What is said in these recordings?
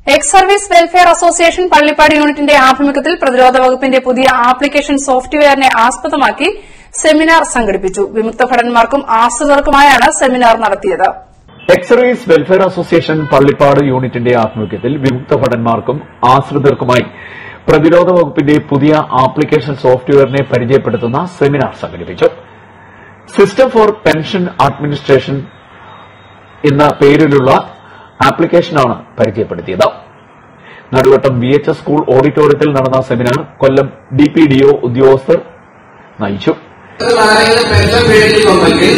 X service welfare association Pallippad യൂണിറ്റിന്റെ ആഭിമുഖ്യത്തിൽ പ്രതിരോധ വകുപ്പിന്റെ പുതിയ ആപ്ലിക്കേഷൻ സോഫ്റ്റ്വെയറിനെ ആസ്പദമാക്കി സെമിനാർ സംഘടിപ്പിച്ചു വിമുക്ത ഭടന്മാർക്കും ആശ്രിതർക്കുമായാണ് സെമിനാർ നടത്തിയത് എക്സറേസ് വെൽഫെയർ അസോസിയേഷൻ പള്ളിപ്പാട് യൂണിറ്റിന്റെ ആഭിമുഖ്യത്തിൽ വിമുക്ത ഭടന്മാർക്കും ആശ്രിതർക്കുമായി പ്രതിരോധ വകുപ്പിന്റെ പുതിയ ആപ്ലിക്കേഷൻ സോഫ്റ്റ്വെയറിനെ പരിചയപ്പെടുത്തുന്ന സെമിനാർ സംഘടിപ്പിച്ചു സിസ്റ്റം ഫോർ പെൻഷൻ അഡ്മിനിസ്ട്രേഷൻ എന്ന പേരിലുള്ള ആപ്ലിക്കേഷനാണ് പരിചയപ്പെടുത്തിയത് Naduvattam B H S school ഓഡിറ്റോറിയത്തിൽ നടന്ന seminar Kollam D P D O ഉദ്യോഗസ്ഥർ നയിച്ചു ആരെങ്കിലും പെൻഷൻ മേടിക്കുന്നുണ്ടെങ്കിൽ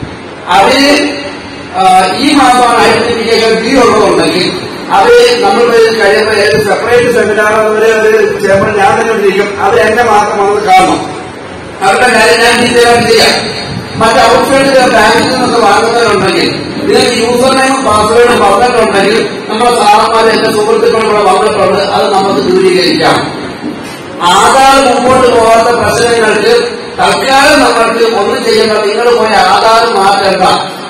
അവര് ആ, ഈ മാസം ഐഡന്റിഫിക്കേഷൻ ഫീ ഉള്ളതുണ്ടെങ്കിൽ അവര് നമ്മൾ കഴിയുന്ന ഏത് സെപ്പറേറ്റ് സെമിനാർ ഒരു ചേമ്പർ ഞാൻ തന്നെ വിളിക്കും അവർ എന്നെ മാത്രം വന്ന് കാണണം അവരുടെ കാര്യം ഞാൻ ഡീറ്റെയിൽ ആയിട്ട് ചെയ്യാം മറ്റ് ഔട്ട്സൈഡ് ബാങ്കിൽ നിന്നൊക്കെ വാങ്ങുന്നവരുണ്ടെങ്കിൽ നിങ്ങൾക്ക് യൂസർ നെയിമും പാസ്വേഡും വന്നിട്ടുണ്ടെങ്കിൽ നമ്മുടെ സാറന്മാർ എന്റെ സുഹൃത്തുക്കൾ ഇവിടെ വന്നിട്ടുണ്ട് അത് നമുക്ക് ദൂരീകരിക്കാം ആധാർ മുമ്പോട്ട് പോകാത്ത പ്രശ്നങ്ങൾക്ക് തൽക്കാലം നമ്മൾക്ക് ഒന്നും ചെയ്യേണ്ട നിങ്ങൾ പോയി ആധാർ മാറ്റണ്ട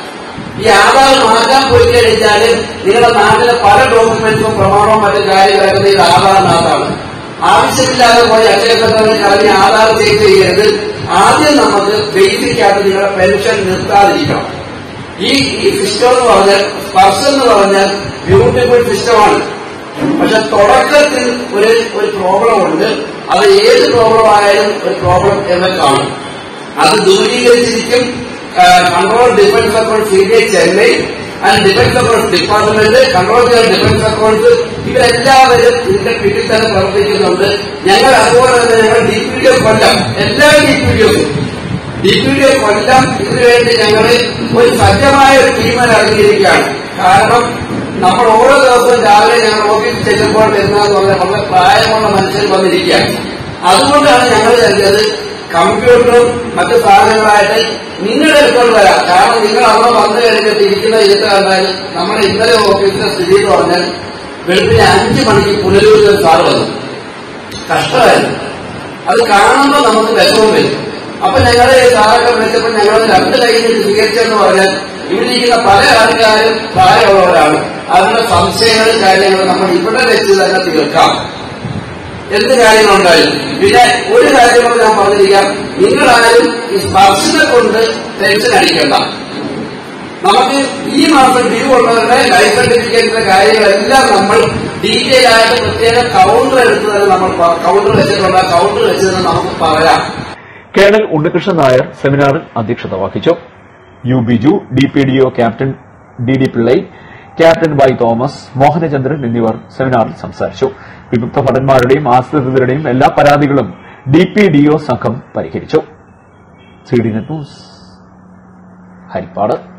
ഈ ആധാർ മാറ്റാൻ പോയി കഴിഞ്ഞാൽ നിങ്ങളുടെ നാട്ടിലെ പല ഡോക്യുമെന്റ്സും പ്രമാണവും മറ്റു കാര്യങ്ങളൊക്കെ ഇത് ആധാറിനകത്താണ് ആവശ്യമില്ലാതെ പോയി അക്ഷയസംഘടന കളഞ്ഞ് ആധാർ ചെയ്ത് ചെയ്യരുത് ആദ്യം നമുക്ക് ബേസിക് ആയിട്ട് നിങ്ങളുടെ പെൻഷൻ നിർത്താതിരിക്കണം ഈ ഈ സിസ്റ്റം എന്ന് പറഞ്ഞാൽ സ്പർശം എന്ന് പറഞ്ഞാൽ ബ്യൂട്ടിഫുൾ സിസ്റ്റമാണ് പക്ഷെ തുടക്കത്തിൽ ഒരു ഒരു പ്രോബ്ലം ഉണ്ട് അത് ഏത് പ്രോബ്ലം ആയാലും ഒരു പ്രോബ്ലം എന്ന് കാണും അത് ദൂരീകരിച്ചിരിക്കും control defence account C B I Chennai and defence accounts department control defence accounts ഇവരെല്ലാവരും ഇതിന്റെ പിന്നിൽ തന്നെ പ്രവർത്തിക്കുന്നുണ്ട് ഞങ്ങൾ അതുപോലെ തന്നെ ഞങ്ങൾ ഡി പി ഡി കൊല്ലം എല്ലാ ഡി പി ഡിയും ഡി പി ഡി കൊല്ലം ഇതിനുവേണ്ടി ഞങ്ങൾ ഒരു സജ്ജമായ ഒരു ടീം ഇറങ്ങിയിരിക്കുകയാണ് കാരണം നമ്മൾ ഓരോ ദിവസവും രാവിലെ ഞങ്ങൾ ഓഫീസിൽ ചെല്ലുമ്പോൾ വരുന്നതെന്ന് പറഞ്ഞാൽ വളരെ പ്രായമുള്ള മനുഷ്യർ വന്നിരിക്കുകയാണ് അതുകൊണ്ടാണ് ഞങ്ങൾ ചെല്ലത് കമ്പ്യൂട്ടറും മറ്റു സാധനങ്ങളായിട്ട് നിങ്ങളുടെ അടുത്തോട്ട് വരാം കാരണം നിങ്ങൾ അവിടെ വന്നു കഴിഞ്ഞിട്ട് ഇരിക്കുന്ന ഇരുത്ത് കണ്ടാൽ നമ്മുടെ ഇന്നലെ ഓഫീസിലെ സ്ഥിതി എന്ന് പറഞ്ഞാൽ വെളുപ്പിന് അഞ്ചു മണിക്ക് പുനലൂരിൽ സാർ വന്നു കഷ്ടമായിരുന്നു അത് കാണുമ്പോൾ നമുക്ക് വിഷമം വരും അപ്പൊ ഞങ്ങള് സാറൊക്കെ വിളിച്ചപ്പോൾ ഞങ്ങൾ രണ്ട് കൈയിൽ സ്വീകരിച്ചെന്ന് പറഞ്ഞാൽ ഇവിടെ ഇരിക്കുന്ന പല ആൾക്കാരും പ്രായമുള്ളവരാണ് അവരുടെ സംശയങ്ങളും കാര്യങ്ങളും നമ്മൾ ഇവിടെ വെച്ച് തന്നെ തീർക്കാം എന്ത് കാര്യങ്ങളുണ്ടായാലും പിന്നെ ഒരു കാര്യം കൂടെ ഞാൻ പറഞ്ഞിരിക്കാം നിങ്ങളാരും ഈ സ്പർശനെ കൊണ്ട് ടെൻഷൻ അടിക്കേണ്ട നമുക്ക് ഈ മാസം ഡ്യൂ ഉള്ളവരുടെ ലൈഫ് സർട്ടിഫിക്കറ്റിന്റെ കാര്യങ്ങളെല്ലാം നമ്മൾ ഡീറ്റെയിൽ ആയിട്ട് പ്രത്യേക കൗണ്ടർ എടുത്ത് തന്നെ നമ്മൾ കൗണ്ടർ വെച്ചിട്ടുണ്ട് കൗണ്ടർ വെച്ച് തന്നെ നമുക്ക് പറയാം കേണൽ ഉണ്ണികൃഷ്ണൻ നായർ സെമിനാറിൽ അധ്യക്ഷത വഹിച്ചു U Biju D P D O captain D D Pillai captain Y Thomas Mohanachandran എന്നിവർ സെമിനാറിൽ സംസാരിച്ചു വിമുക്ത ഭടന്മാരുടെയും ആശ്രിതരുടെയും എല്ലാ പരാതികളും ഡി പി ഡി ഒ സംഘം പരിഹരിച്ചു C D net news Harippad